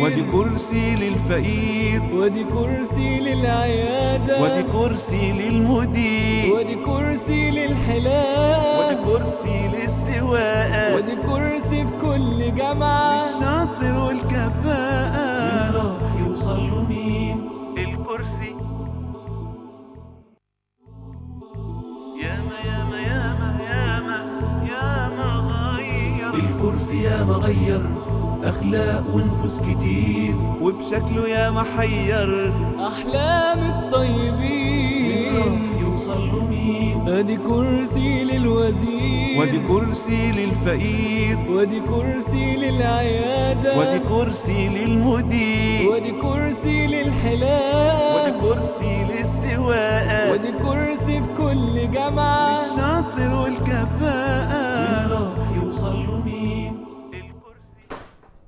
ودي كرسي للفقير ودي كرسي للعيادة ودي كرسي للمدير ودي كرسي للحلاقة ودي كرسي للسواقة ودي كرسي في كل جامعة للشاطر والكفاءة راح يوصل له مين الكرسي ياما ياما ياما ياما ياما غير الكرسي ياما غير أخلاق ونفوس كتير وبشكله ياما حير أحلام الطيبين راح يوصل له مين ادي كرسي للوزير ودي كرسي للفقير ودي كرسي للعيادة ودي كرسي للمدير ودي كرسي للحلاقة ودي كرسي للسواقة ودي كرسي في كل جامعة للشاطر والكفاءة راح يوصل له مين الكرسي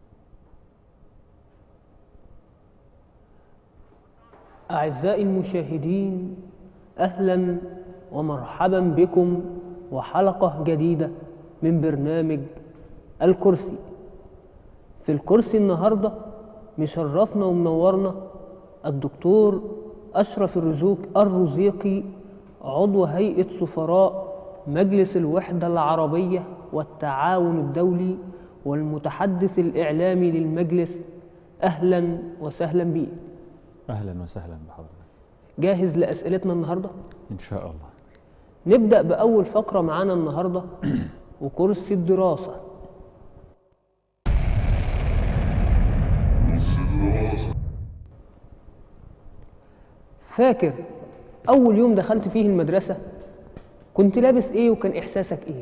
أعزائي المشاهدين أهلا ومرحبا بكم وحلقة جديدة من برنامج الكرسي في الكرسي النهاردة مشرفنا ومنورنا الدكتور أشرف الرزوق الرزيقي عضو هيئة سفراء مجلس الوحدة العربية والتعاون الدولي والمتحدث الإعلامي للمجلس أهلا وسهلا بيه اهلا وسهلا بحضرتك جاهز لأسئلتنا النهاردة؟ ان شاء الله نبدأ بأول فقرة معانا النهاردة وكرسي الدراسة فاكر أول يوم دخلت فيه المدرسة كنت لابس إيه وكان إحساسك إيه؟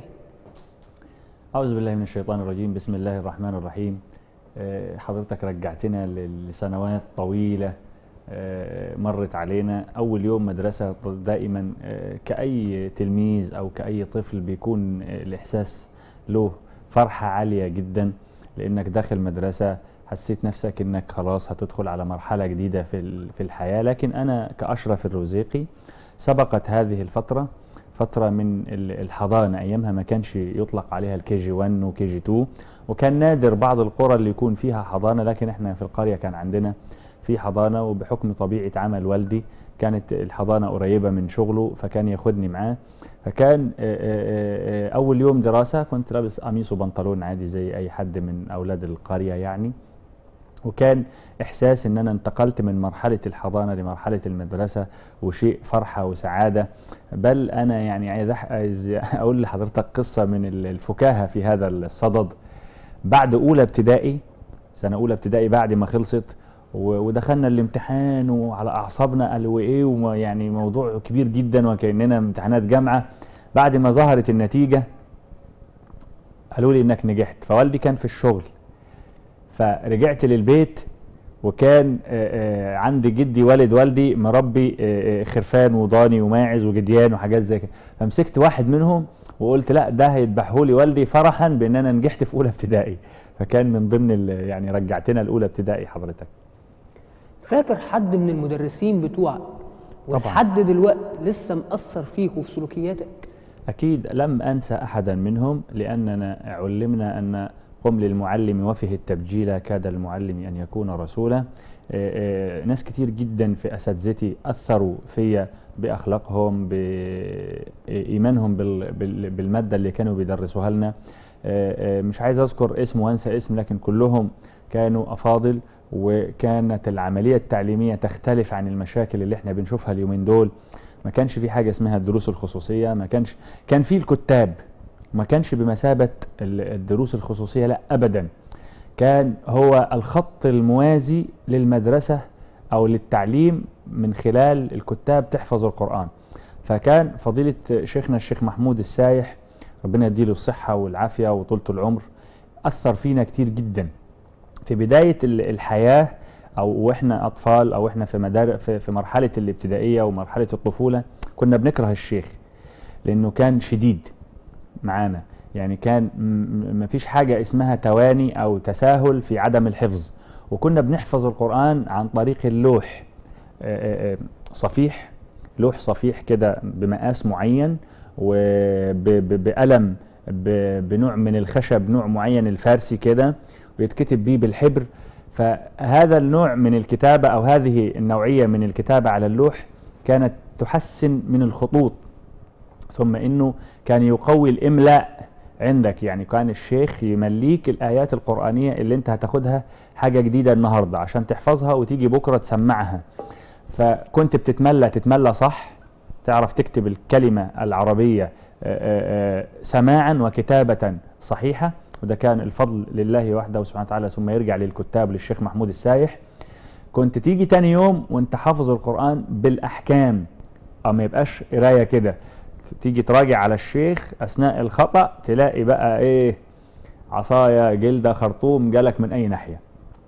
اعوذ بالله من الشيطان الرجيم بسم الله الرحمن الرحيم آه، حضرتك رجعتنا ل- لسنوات طويله آه، مرت علينا اول يوم مدرسه دائما آه، كاي تلميذ او كاي طفل بيكون آه، الاحساس له فرحه عاليه جدا لانك داخل مدرسه حسيت نفسك انك خلاص هتدخل على مرحله جديده في ال- في الحياه لكن انا كاشرف الرزيقي سبقت هذه الفتره فترة من ال- الحضانة أيامها ما كانش يطلق عليها الكي جي 1 وكي جي 2 وكان نادر بعض القرى اللي يكون فيها حضانة لكن احنا في القرية كان عندنا في حضانة وبحكم طبيعة عمل والدي كانت الحضانة قريبة من شغله فكان ياخدني معاه فكان آه، آه، آه، أول يوم دراسة كنت لابس قميص وبنطلون عادي زي أي حد من أولاد القرية يعني وكان احساس ان انا انتقلت من مرحله الحضانه لمرحله المدرسه وشيء فرحه وسعاده بل انا يعني عايز أح- عايز اقول لحضرتك قصه من ال- الفكاهه في هذا الصدد بعد اولى ابتدائي سنه اولى ابتدائي بعد ما خلصت و- ودخلنا الامتحان وعلى اعصابنا قال وايه وما- يعني موضوع كبير جدا وكاننا امتحانات جامعه بعد ما ظهرت النتيجه قالوا لي انك نجحت فوالدي كان في الشغل فرجعت للبيت وكان آه، آه، عند جدي والد والدي مربي آه، آه، خرفان وضاني وماعز وجديان وحاجات زي كده فمسكت واحد منهم وقلت لا ده هيذبحه لي والدي فرحا بان انا نجحت في اولى ابتدائي فكان من ضمن ال- يعني رجعتنا الاولى ابتدائي حضرتك فاكر حد من المدرسين بتوعك ولحد دلوقتي لسه مأثر فيك وفي سلوكياتك؟ أكيد لم أنسى أحدا منهم لأننا علمنا أن قم للمعلم وفه التبجيل كاد المعلم أن يكون رسولا آه، آه، ناس كتير جدا في أساتذتي أثروا فيا بأخلاقهم بإيمانهم بال- بال- بالمادة اللي كانوا بيدرسوها لنا آه، آه، مش عايز أذكر اسم وأنسى اسم لكن كلهم كانوا أفاضل وكانت العملية التعليمية تختلف عن المشاكل اللي احنا بنشوفها اليومين دول ما كانش في حاجة اسمها الدروس الخصوصية ما كانش كان في الكتاب ما كانش بمثابة ال- الدروس الخصوصية لا أبدا كان هو الخط الموازي للمدرسة أو للتعليم من خلال الكتاب تحفظ القرآن فكان فضيلة شيخنا الشيخ محمود السايح ربنا يديله الصحة والعافية وطولة العمر أثر فينا كتير جدا في بداية ال- الحياة أو وإحنا أطفال أو إحنا في مدار في, في مرحلة الابتدائية ومرحلة الطفولة كنا بنكره الشيخ لأنه كان شديد معانا يعني كان م- م- مفيش حاجة اسمها تواني أو تساهل في عدم الحفظ وكنا بنحفظ القرآن عن طريق اللوح آه، آه، صفيح لوح صفيح كده بمقاس معين وبقلم بنوع من الخشب نوع معين الفارسي كده ويتكتب بيه بالحبر فهذا النوع من الكتابة أو هذه النوعية من الكتابة على اللوح كانت تحسن من الخطوط ثم انه كان يقوي الاملاء عندك يعني كان الشيخ يمليك الايات القرانيه اللي انت هتاخدها حاجه جديده النهارده عشان تحفظها وتيجي بكره تسمعها فكنت بتتملى تتملى صح تعرف تكتب الكلمه العربيه آه، آه، آه، سماعا وكتابه صحيحه وده كان الفضل لله وحده سبحانه وتعالى ثم يرجع للكتاب للشيخ محمود السايح كنت تيجي تاني يوم وانت حافظ القرآن بالأحكام أو ما يبقاش قراية كده تيجي تراجع على الشيخ أثناء الخطأ تلاقي بقى إيه عصاية جلدة خرطوم جالك من أي ناحية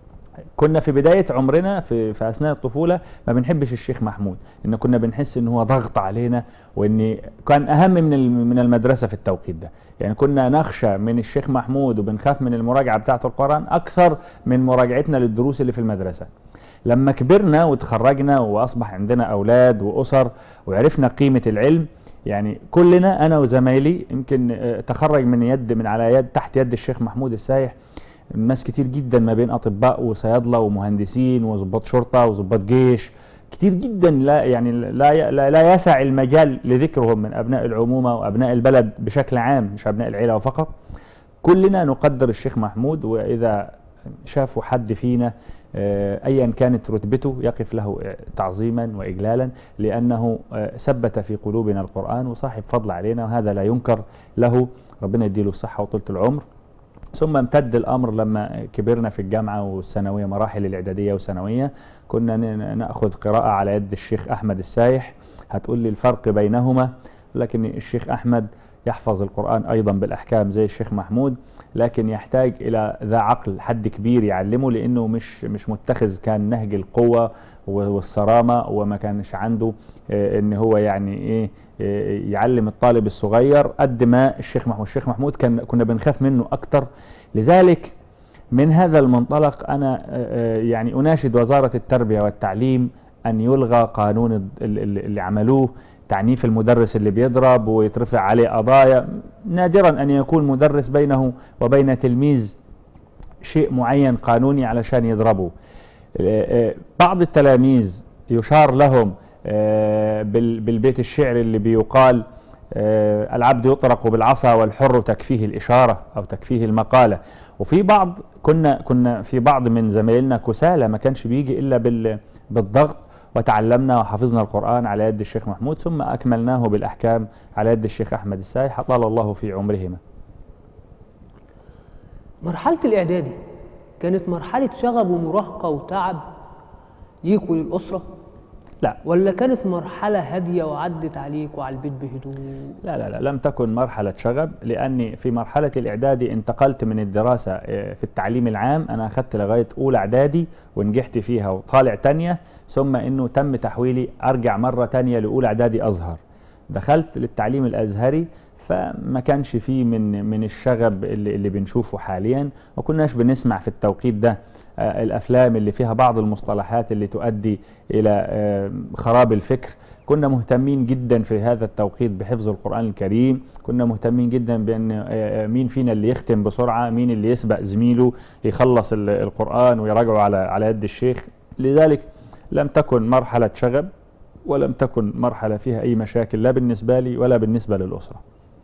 كنا في بداية عمرنا في, في أثناء الطفولة ما بنحبش الشيخ محمود إن كنا بنحس إن هو ضغط علينا وإن كان أهم من ال- من المدرسة في التوقيت ده يعني كنا نخشى من الشيخ محمود وبنخاف من المراجعة بتاعة القرآن أكثر من مراجعتنا للدروس اللي في المدرسة لما كبرنا وتخرجنا واصبح عندنا اولاد واسر وعرفنا قيمه العلم يعني كلنا انا وزمايلي يمكن آه، تخرج من يد من على يد تحت يد الشيخ محمود السايح ناس كتير جدا ما بين اطباء وصيادله ومهندسين وضباط شرطه وضباط جيش كتير جدا لا يعني لا لا, لا يسع المجال لذكرهم من ابناء العمومه وابناء البلد بشكل عام مش ابناء العيله فقط كلنا نقدر الشيخ محمود واذا شافوا حد فينا آه، ايا كانت رتبته يقف له آه، تعظيما واجلالا لانه آه، ثبت في قلوبنا القران وصاحب فضل علينا وهذا لا ينكر له ربنا يديله الصحه وطولة العمر ثم امتد الامر لما كبرنا في الجامعه والثانويه مراحل الاعداديه والثانويه كنا ن- ناخذ قراءه على يد الشيخ احمد السايح هتقول لي الفرق بينهما لكن الشيخ احمد يحفظ القران ايضا بالاحكام زي الشيخ محمود لكن يحتاج الى ذا عقل حد كبير يعلمه لانه مش مش متخذ كان نهج القوه والصرامه وما كانش عنده آه، ان هو يعني ايه آه، يعلم الطالب الصغير قد ما الشيخ محمود الشيخ محمود كان كنا بنخاف منه اكتر لذلك من هذا المنطلق انا آه، آه، يعني اناشد وزاره التربيه والتعليم ان يلغى قانون ال- ال- اللي عملوه تعنيف المدرس اللي بيضرب ويترفع عليه قضايا نادرا ان يكون مدرس بينه وبين تلميذ شيء معين قانوني علشان يضربه آه، آه، بعض التلاميذ يشار لهم آه، بال- بالبيت الشعري اللي بيقال آه، العبد يطرق بالعصا والحر تكفيه الإشارة أو تكفيه المقالة وفي بعض كنا كنا في بعض من زمايلنا كسالى ما كانش بيجي إلا بال- بالضغط وتعلمنا وحفظنا القرآن على يد الشيخ محمود ثم أكملناه بالأحكام على يد الشيخ أحمد السايح أطال الله في عمرهما مرحلة الإعدادي كانت مرحلة شغب ومراهقة وتعب ليك وللأسرة لا ولا كانت مرحلة هادية وعدت عليك وعلى البيت بهدوء لا لا لا لم تكن مرحلة شغب لأني في مرحلة الإعدادي انتقلت من الدراسة آه، في التعليم العام أنا أخذت لغاية أولى إعدادي ونجحت فيها وطالع تانية ثم إنه تم تحويلي أرجع مرة تانية لأولى إعدادي أزهر دخلت للتعليم الأزهري فما كانش فيه من من الشغب اللي, اللي بنشوفه حاليا ما كناش بنسمع في التوقيت ده آه، الافلام اللي فيها بعض المصطلحات اللي تؤدي الى آه، خراب الفكر كنا مهتمين جدا في هذا التوقيت بحفظ القرآن الكريم كنا مهتمين جدا بأن آه، آه، مين فينا اللي يختم بسرعة مين اللي يسبق زميله يخلص ال- القرآن ويراجعه على على يد الشيخ لذلك لم تكن مرحلة شغب ولم تكن مرحلة فيها أي مشاكل لا بالنسبة لي ولا بالنسبة للأسرة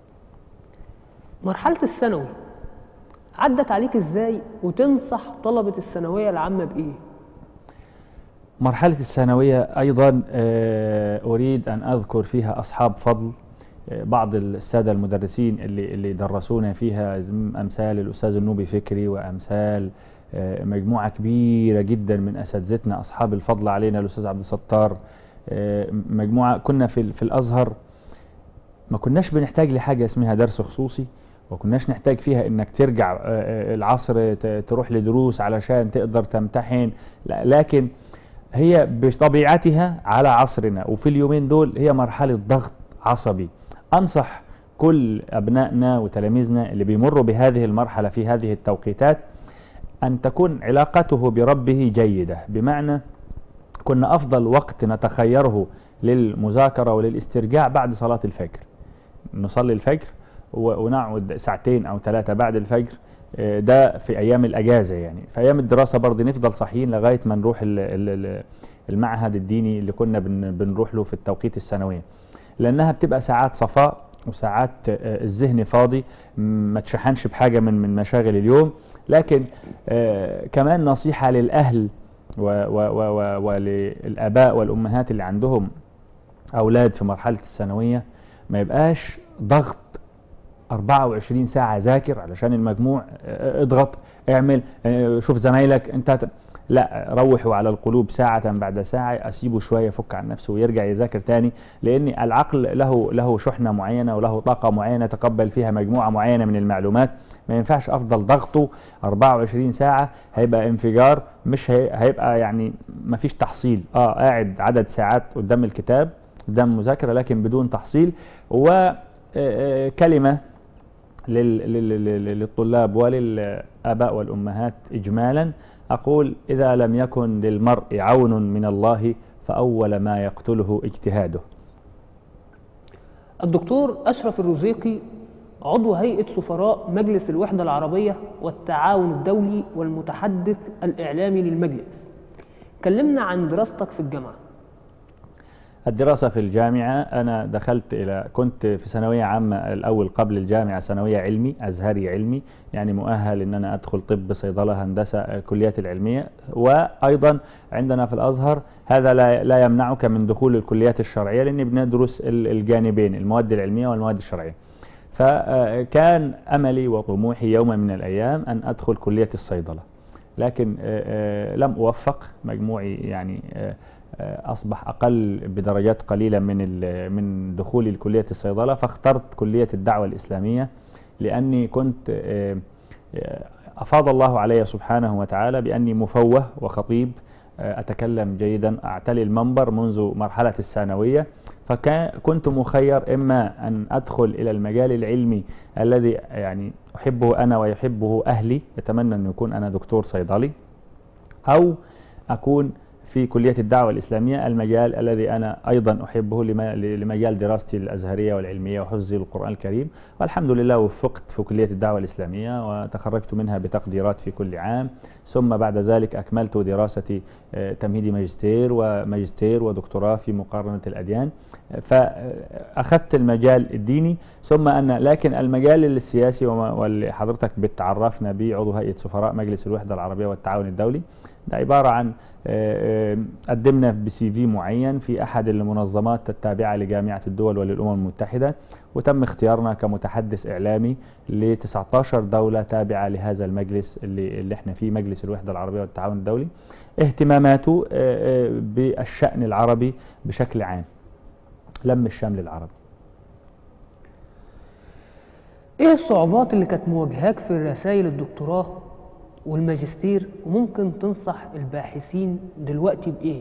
مرحلة الثانوي عدت عليك ازاي وتنصح طلبة الثانوية العامة بإيه؟ مرحلة الثانوية أيضا آه، أريد أن أذكر فيها أصحاب فضل آه، بعض السادة المدرسين اللي اللي درسونا فيها زم- أمثال الأستاذ النوبي فكري وأمثال آه، مجموعة كبيرة جدا من أساتذتنا أصحاب الفضل علينا الأستاذ عبد الستار آه، مجموعة كنا في ال- في الأزهر ما كناش بنحتاج لحاجة اسمها درس خصوصي وكناش نحتاج فيها انك ترجع آه، آه، العصر ت- تروح لدروس علشان تقدر تمتحن لا- لكن هي بطبيعتها على عصرنا وفي اليومين دول هي مرحلة ضغط عصبي أنصح كل أبنائنا وتلاميذنا اللي بيمروا بهذه المرحلة في هذه التوقيتات أن تكون علاقته بربه جيدة بمعنى كنا أفضل وقت نتخيره للمذاكرة وللاسترجاع بعد صلاة الفجر نصلي الفجر و- ونقعد ساعتين أو ثلاثة بعد الفجر آه، ده في ايام الاجازه يعني في ايام الدراسه برضه نفضل صاحيين لغايه ما نروح ال- ال- ال- المعهد الديني اللي كنا بن- بنروح له في التوقيت السنويه لانها بتبقى ساعات صفاء وساعات آه، الذهن فاضي م- ما تشحنش بحاجه من من مشاغل اليوم لكن آه، كمان نصيحه للاهل و- و- و- و- وللاباء والامهات اللي عندهم اولاد في مرحله الثانويه ما يبقاش ضغط 24 ساعه ذاكر علشان المجموع آه، اضغط اعمل آه، شوف زمايلك انت هت- لا روحوا على القلوب ساعة بعد ساعة أسيبه شوية يفك عن نفسه ويرجع يذاكر تاني لأن العقل له له شحنة معينة وله طاقة معينة يتقبل فيها مجموعة معينة من المعلومات ما ينفعش أفضل ضغطه 24 ساعة هيبقى انفجار مش هي- هيبقى يعني ما فيش تحصيل اه قاعد عدد ساعات قدام الكتاب قدام مذاكرة لكن بدون تحصيل وكلمة لل- لل- لل- للطلاب وللآباء والأمهات إجمالا أقول إذا لم يكن للمرء عون من الله فأول ما يقتله اجتهاده الدكتور أشرف الرزيقي عضو هيئة سفراء مجلس الوحدة العربية والتعاون الدولي والمتحدث الإعلامي للمجلس كلمنا عن دراستك في الجامعة الدراسة في الجامعة أنا دخلت إلى كنت في ثانوية عامة الأول قبل الجامعة ثانوية علمي أزهري علمي يعني مؤهل إن أنا أدخل طب صيدلة هندسة آه، كليات العلمية وأيضا عندنا في الأزهر هذا لا, لا يمنعك من دخول الكليات الشرعية لأن بندرس ال- الجانبين المواد العلمية والمواد الشرعية فكان أملي وطموحي يوم من الأيام أن أدخل كلية الصيدلة لكن آه، آه، لم أوفق مجموعي يعني آه، آه، أصبح أقل بدرجات قليلة من ال- من دخولي لكلية الصيدلة فاخترت كلية الدعوة الإسلامية لأني كنت آه، آه، أفاض الله علي سبحانه وتعالى بأني مفوه وخطيب آه، أتكلم جيدا أعتلي المنبر منذ مرحلة الثانوية فكنت مخير إما أن أدخل إلى المجال العلمي الذي يعني أحبه أنا ويحبه أهلي يتمنى أن يكون أنا دكتور صيدلي أو أكون في كلية الدعوة الإسلامية المجال الذي أنا أيضا أحبه لما- لمجال دراستي الأزهرية والعلمية وحفظي للقرآن الكريم والحمد لله وفقت في كلية الدعوة الإسلامية وتخرجت منها بتقديرات في كل عام ثم بعد ذلك أكملت دراستي آه، تمهيدي ماجستير وماجستير ودكتوراه في مقارنة الأديان فأخذت المجال الديني ثم أن لكن المجال السياسي وما- واللي حضرتك بتعرفنا به عضو هيئة سفراء مجلس الوحدة العربية والتعاون الدولي ده عبارة عن آه، آه، قدمنا بسي في معين في أحد المنظمات التابعة لجامعة الدول وللأمم المتحدة وتم اختيارنا كمتحدث إعلامي ل 19 دولة تابعة لهذا المجلس اللي, اللي احنا فيه مجلس الوحدة العربية والتعاون الدولي اهتماماته آه، آه، بالشأن العربي بشكل عام لم الشمل العربي إيه الصعوبات اللي كانت مواجهاك في رسائل الدكتوراه والماجستير وممكن تنصح الباحثين دلوقتي بإيه؟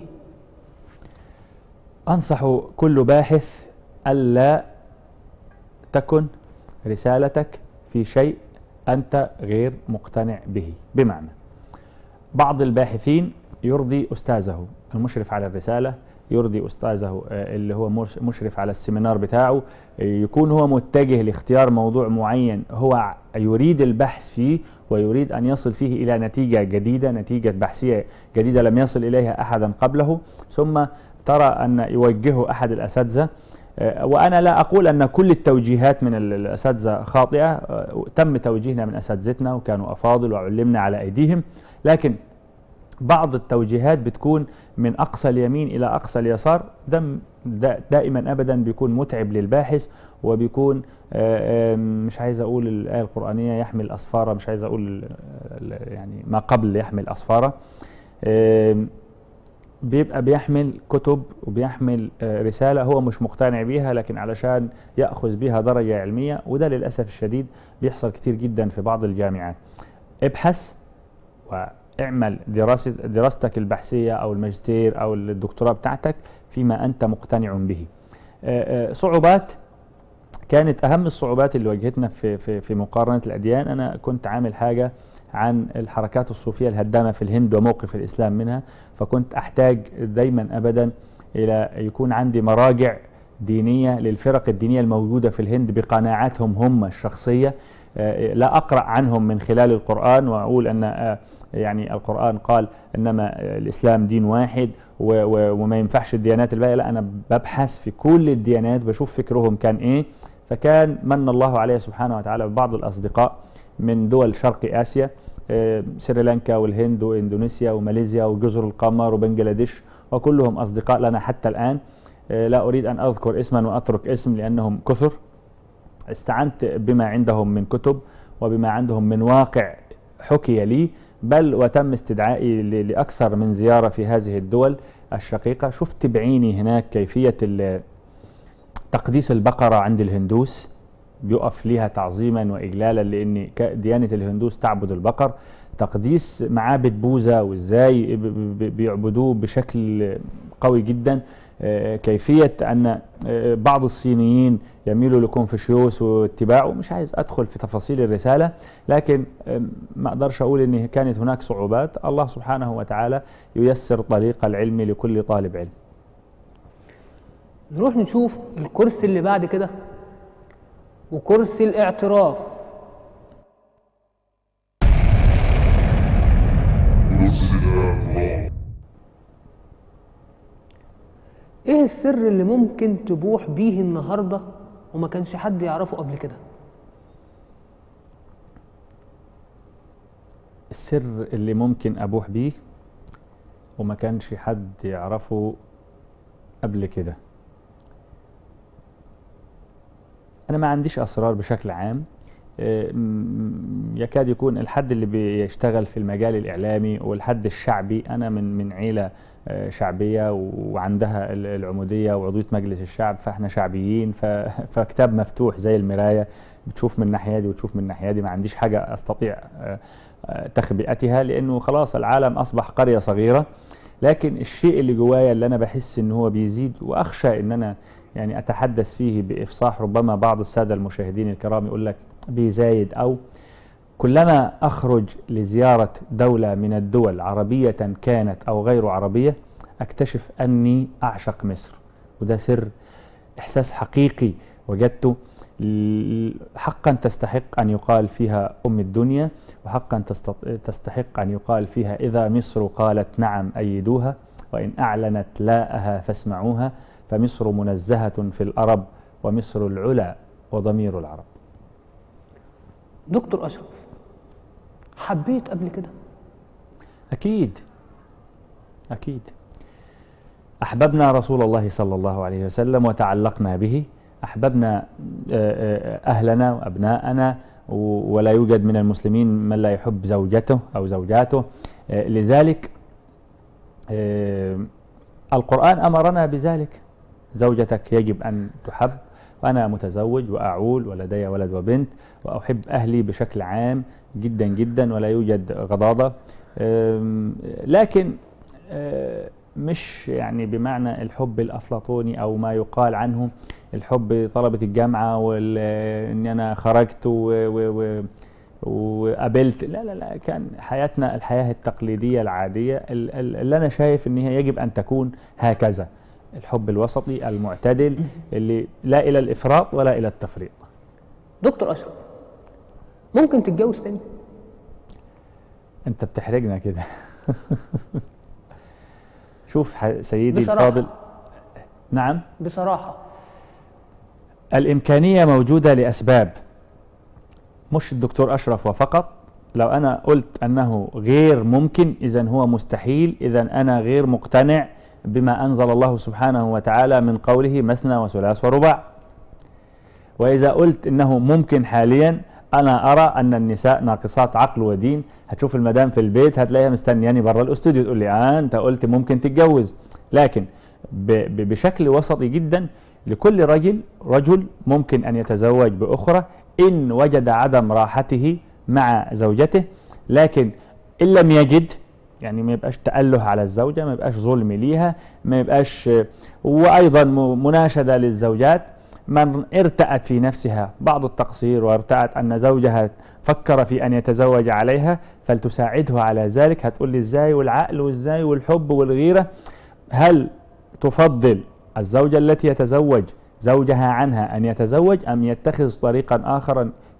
أنصح كل باحث ألا تكن رسالتك في شيء أنت غير مقتنع به بمعنى بعض الباحثين يرضي أستاذه المشرف على الرسالة يرضي أستاذه آه، اللي هو مش- مشرف على السيمينار بتاعه آه، يكون هو متجه لاختيار موضوع معين هو ع- يريد البحث فيه ويريد أن يصل فيه إلى نتيجة جديدة نتيجة بحثية جديدة لم يصل إليها أحدا قبله ثم ترى أن يوجهه أحد الأساتذة آه، وأنا لا أقول أن كل التوجيهات من ال- الأساتذة خاطئة آه، تم توجيهنا من أساتذتنا وكانوا أفاضل وعلمنا على أيديهم لكن بعض التوجيهات بتكون من أقصى اليمين إلى أقصى اليسار ده م- دا دائما أبدا بيكون متعب للباحث وبيكون آه، آه، مش عايز أقول الآية القرآنية يحمل أسفارا مش عايز أقول ال- يعني ما قبل يحمل أسفارا آم، بيبقى بيحمل كتب وبيحمل آه، رسالة هو مش مقتنع بيها لكن علشان يأخذ بيها درجة علمية وده للأسف الشديد بيحصل كتير جدا في بعض الجامعات ابحث واعمل دراسة دراستك البحثية أو الماجستير أو الدكتوراه بتاعتك فيما أنت مقتنع به آه، آه، صعوبات كانت أهم الصعوبات اللي واجهتنا في, في, في مقارنة الأديان أنا كنت عامل حاجة عن الحركات الصوفية الهدامة في الهند وموقف الإسلام منها فكنت أحتاج دايما أبدا إلى يكون عندي مراجع دينية للفرق الدينية الموجودة في الهند بقناعاتهم هم الشخصية آه، لا أقرأ عنهم من خلال القرآن وأقول أن آه، يعني القرآن قال إنما آه، الإسلام دين واحد و- و- وما ينفعش الديانات الباقية لا أنا ببحث في كل الديانات بشوف فكرهم كان إيه فكان من الله عليه سبحانه وتعالى ببعض الأصدقاء من دول شرق آسيا آه، سريلانكا والهند واندونيسيا وماليزيا وجزر القمر وبنجلاديش وكلهم اصدقاء لنا حتى الان آه، لا اريد ان اذكر اسما واترك اسم لانهم كثر استعنت بما عندهم من كتب وبما عندهم من واقع حكي لي بل وتم استدعائي ل- لاكثر من زياره في هذه الدول الشقيقه شفت بعيني هناك كيفيه ال- تقديس البقره عند الهندوس بيقف ليها تعظيما واجلالا لان ك- ديانه الهندوس تعبد البقر تقديس معابد بوذا وازاي ب- ب- بيعبدوه بشكل قوي جدا آه، كيفيه ان آه، بعض الصينيين يميلوا لكونفوشيوس واتباعه مش عايز ادخل في تفاصيل الرساله لكن آه، ما اقدرش اقول ان كانت هناك صعوبات الله سبحانه وتعالى ييسر طريق العلم لكل طالب علم نروح نشوف الكرسي اللي بعد كده وكرسي الاعتراف ايه السر اللي ممكن تبوح بيه النهارده وما كانش حد يعرفه قبل كده السر اللي ممكن ابوح بيه وما كانش حد يعرفه قبل كده انا ما عنديش اسرار بشكل عام آه، م- يكاد يكون الحد اللي بيشتغل في المجال الاعلامي والحد الشعبي انا من من عيله آه، شعبيه وعندها ال- العموديه وعضويه مجلس الشعب فاحنا شعبيين ف- فكتاب مفتوح زي المرايه بتشوف من الناحيه دي وتشوف من الناحيه دي ما عنديش حاجه استطيع آه، آه، تخبئتها لانه خلاص العالم اصبح قريه صغيره لكن الشيء اللي جوايا اللي انا بحس ان هو بيزيد واخشى ان انا يعني اتحدث فيه بافصاح ربما بعض الساده المشاهدين الكرام يقول لك بيزايد او كلما اخرج لزياره دوله من الدول عربيه كانت او غير عربيه اكتشف اني اعشق مصر وده سر احساس حقيقي وجدته ل- حقا تستحق ان يقال فيها ام الدنيا وحقا تستط- تستحق ان يقال فيها اذا مصر قالت نعم ايدوها وان اعلنت لاءها فاسمعوها فمصر منزهه في الارب ومصر العلا وضمير العرب دكتور اشرف حبيت قبل كده أكيد أكيد أحببنا رسول الله صلى الله عليه وسلم وتعلقنا به أحببنا آه، آه، أهلنا وأبناءنا و- ولا يوجد من المسلمين من لا يحب زوجته أو زوجاته آه، لذلك آه، القرآن أمرنا بذلك زوجتك يجب أن تحب وأنا متزوج وأعول ولدي ولد وبنت وأحب أهلي بشكل عام جدا جدا ولا يوجد غضاضة أم، لكن أه، مش يعني بمعنى الحب الأفلاطوني أو ما يقال عنه الحب طلبة الجامعة وإن أنا خرجت و و و وقابلت لا لا لا كان حياتنا الحياة التقليدية العادية ال- ال- اللي أنا شايف إن هي يجب أن تكون هكذا الحب الوسطي المعتدل اللي لا إلى الإفراط ولا إلى التفريط دكتور اشرف ممكن تتجوز تاني أنت بتحرجنا كده شوف ح- سيدي بصراحة. الفاضل نعم بصراحه الإمكانية موجودة لأسباب مش الدكتور أشرف وفقط لو أنا قلت أنه غير ممكن إذا هو مستحيل إذا أنا غير مقتنع بما أنزل الله سبحانه وتعالى من قوله مثنى وثلاث ورباع وإذا قلت أنه ممكن حاليا أنا أرى أن النساء ناقصات عقل ودين هتشوف المدام في البيت هتلاقيها مستنياني بره الاستوديو تقول لي آه أنت قلت ممكن تتجوز لكن ب- ب- بشكل وسطي جدا لكل رجل رجل ممكن أن يتزوج بأخرى إن وجد عدم راحته مع زوجته لكن إن لم يجد يعني ما يبقاش تأله على الزوجة ما يبقاش ظلم ليها ما يبقاش وأيضا م- مناشدة للزوجات من ارتأت في نفسها بعض التقصير وارتأت أن زوجها فكر في أن يتزوج عليها فلتساعده على ذلك هتقول لي ازاي والعقل وازاي والحب والغيرة هل تفضل الزوجة التي يتزوج زوجها عنها أن يتزوج أم يتخذ طريقا آخر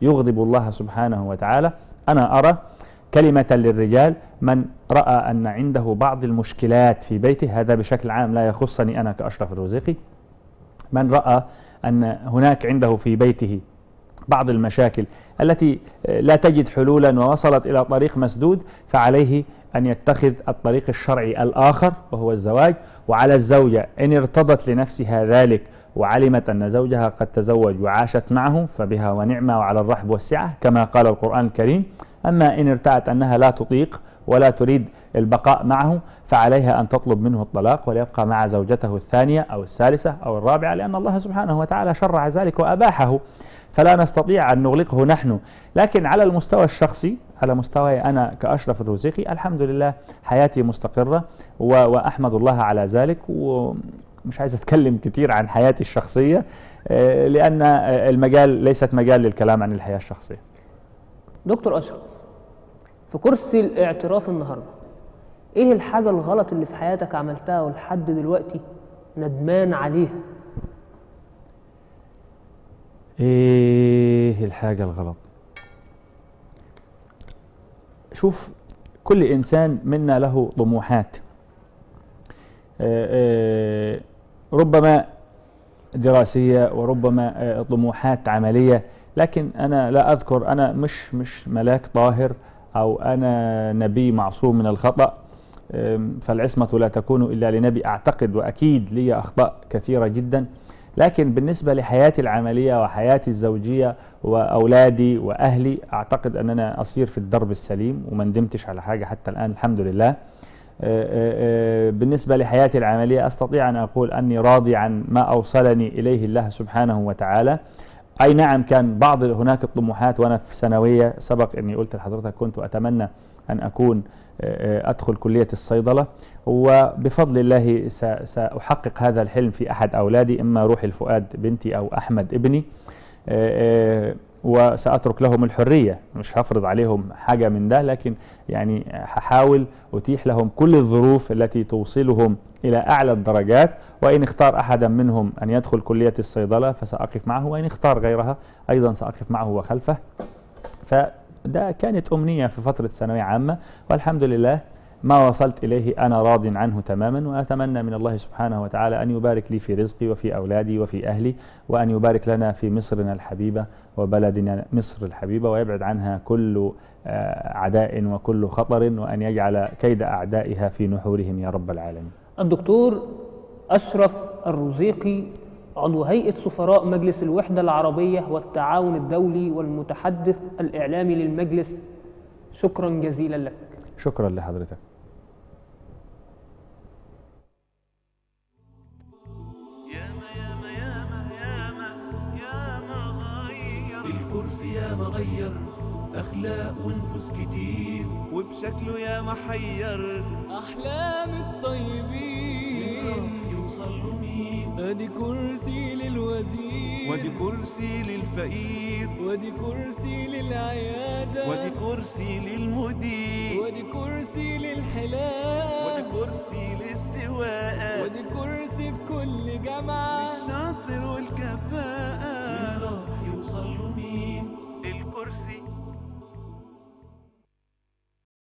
يغضب الله سبحانه وتعالى أنا أرى كلمة للرجال من رأى أن عنده بعض المشكلات في بيته هذا بشكل عام لا يخصني أنا كأشرف الرزيقي من رأى أن هناك عنده في بيته بعض المشاكل التي لا تجد حلولا ووصلت إلى طريق مسدود فعليه أن يتخذ الطريق الشرعي الآخر وهو الزواج وعلى الزوجة إن ارتضت لنفسها ذلك وعلمت أن زوجها قد تزوج وعاشت معه فبها ونعمة وعلى الرحب والسعة كما قال القرآن الكريم أما إن ارتأت أنها لا تطيق ولا تريد البقاء معه فعليها أن تطلب منه الطلاق وليبقى مع زوجته الثانية أو الثالثة أو الرابعة لأن الله سبحانه وتعالى شرع ذلك وأباحه فلا نستطيع أن نغلقه نحن لكن على المستوى الشخصي على مستواي أنا كأشرف الرزيقي الحمد لله حياتي مستقرة و- وأحمد الله على ذلك ومش عايز أتكلم كتير عن حياتي الشخصية آه، لأن آه، المجال ليست مجال للكلام عن الحياة الشخصية دكتور اشرف في كرسي الاعتراف النهارده ايه الحاجه الغلط اللي في حياتك عملتها ولحد دلوقتي ندمان عليها ايه الحاجة الغلط شوف كل انسان منا له طموحات آه، آه، ربما دراسية وربما آه، طموحات عملية لكن انا لا اذكر انا مش مش ملاك طاهر او انا نبي معصوم من الخطأ أم، فالعصمة لا تكون إلا لنبي أعتقد وأكيد لي أخطاء كثيرة جدا لكن بالنسبة لحياتي العملية وحياتي الزوجية وأولادي وأهلي أعتقد أن أنا أصير في الدرب السليم وما ندمتش على حاجة حتى الآن الحمد لله آه، آه، آه، بالنسبة لحياتي العملية أستطيع أن أقول أني راضي عن ما أوصلني إليه الله سبحانه وتعالى أي نعم كان بعض هناك الطموحات وأنا في ثانوية سبق أني قلت لحضرتك كنت أتمنى أن أكون آه، آه، أدخل كلية الصيدلة وبفضل الله س- سأحقق هذا الحلم في أحد أولادي إما روحي الفؤاد بنتي أو أحمد ابني آه، آه، وسأترك لهم الحرية مش هفرض عليهم حاجة من ده لكن يعني هحاول أتيح لهم كل الظروف التي توصلهم إلى أعلى الدرجات وإن اختار أحدا منهم أن يدخل كلية الصيدلة فسأقف معه وإن اختار غيرها أيضا سأقف معه وخلفه فده كانت أمنية في فترة ثانوية عامة والحمد لله ما وصلت إليه أنا راض عنه تماما وأتمنى من الله سبحانه وتعالى أن يبارك لي في رزقي وفي أولادي وفي أهلي وأن يبارك لنا في مصرنا الحبيبة وبلدنا مصر الحبيبة ويبعد عنها كل آه، عداء وكل خطر وأن يجعل كيد أعدائها في نحورهم يا رب العالمين الدكتور أشرف الرزيقي عضو هيئة سفراء مجلس الوحدة العربية والتعاون الدولي والمتحدث الإعلامي للمجلس شكرا جزيلا لك شكرا لحضرتك ياما ياما ياما ياما ياما غير الكرسي ياما غير أخلاق ونفوس كتير وبشكله ياما حير أحلام الطيبين راح يوصل له مين أدي كرسي للوزير وادي كرسي للفقير ودي كرسي للعيادة وادي كرسي للمدير ودي كرسي للحلاقة وادي كرسي للسواقة ودي كرسي في كل جامعة